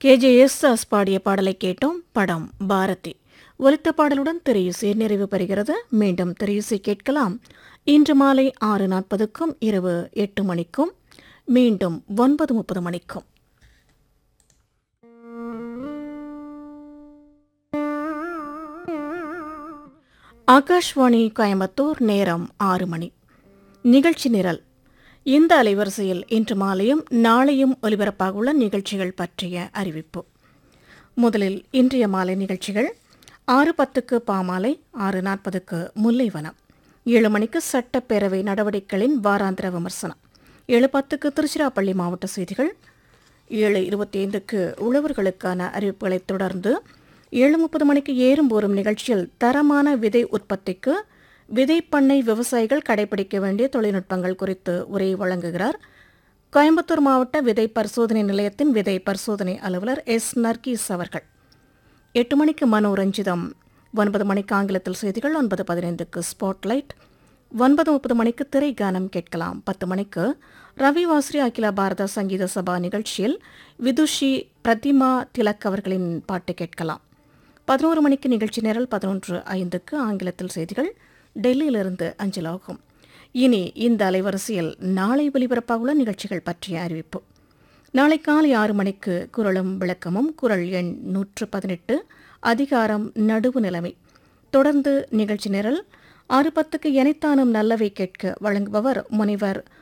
K J S Das பாடிய பாடலை கேட்டோம் படம் பாரதி ஒலித்த பாடலுடன் திரையிசை நிறைவு பெறுகிறது மீண்டும் திரையிசை கேட்கலாம் இன்று மாலை ஆறு நாற்பதுக்கும் இரவு எட்டு மணிக்கும் மீண்டும் ஒன்பது முப்பது மணிக்கும் ஆகாஷ்வாணி கோயம்புத்தூர் நேரம் ஆறு மணி நிகழ்ச்சி நிரல் இந்த அலைவரிசையில் இன்று மாலையும் நாளையும் ஒலிபரப்பாகவுள்ள நிகழ்ச்சிகள் பற்றிய அறிவிப்பு முதலில் இன்றைய மாலை நிகழ்ச்சிகள் ஆறு பத்துக்கு பாமாலை ஆறு நாற்பதுக்கு முல்லைவனம் ஏழு மணிக்கு சட்டப்பேரவை நடவடிக்கைகளின் வாராந்திர விமர்சனம் ஏழு பத்துக்கு திருச்சிராப்பள்ளி மாவட்ட செய்திகள் ஏழு இருபத்தி ஐந்துக்கு உழவர்களுக்கான அறிவிப்புகளைத் தொடர்ந்து ஏழு முப்பது மணிக்கு ஏறும் போரும் நிகழ்ச்சியில் தரமான விதை உற்பத்திக்கு விதைப்பண்ணை விவசாயிகள் கடைபிடிக்க வேண்டிய தொழில்நுட்பங்கள் குறித்து உரை வழங்குகிறார் கோயம்புத்தூர் மாவட்ட விதை பரிசோதனை நிலையத்தின் விதை பரிசோதனை அலுவலர் எஸ் நர்கீஸ் அவர்கள் எட்டு மணிக்கு மனோரஞ்சிதம் ஒன்பது மணிக்கு ஆங்கிலத்தில் செய்திகள் ஒன்பது பதினைந்துக்கு ஸ்பாட்லைட் ஒன்பது முப்பது மணிக்கு திரை கானம் கேட்கலாம் பத்து மணிக்கு ரவி வாஸ்ரி அகில பாரத சங்கீத சபா நிகழ்ச்சியில் விதுஷி பிரதிமா திலக் அவர்களின் பாட்டு கேட்கலாம் பதினோரு மணிக்கு நிகழ்ச்சி நேரல் பதினொன்று ஐந்துக்கு ஆங்கிலத்தில் செய்திகள் டெல்லியிலிருந்து அஞ்சலாகும் இனி இந்த அலைவரிசையில் நாளை ஒலிபரப்பாகுள்ள நிகழ்ச்சிகள் பற்றிய அறிவிப்பு நாளை காலை ஆறு மணிக்கு குரலும் விளக்கமும் குரல் எண் நூற்று பதினெட்டு அதிகாரம் நடுவு நிலைமை தொடர்ந்து நிகழ்ச்சி நிரல் ஆறு பத்துக்கு எனைத்தானும் நல்லவை கேட்க வழங்குபவர் முனைவர்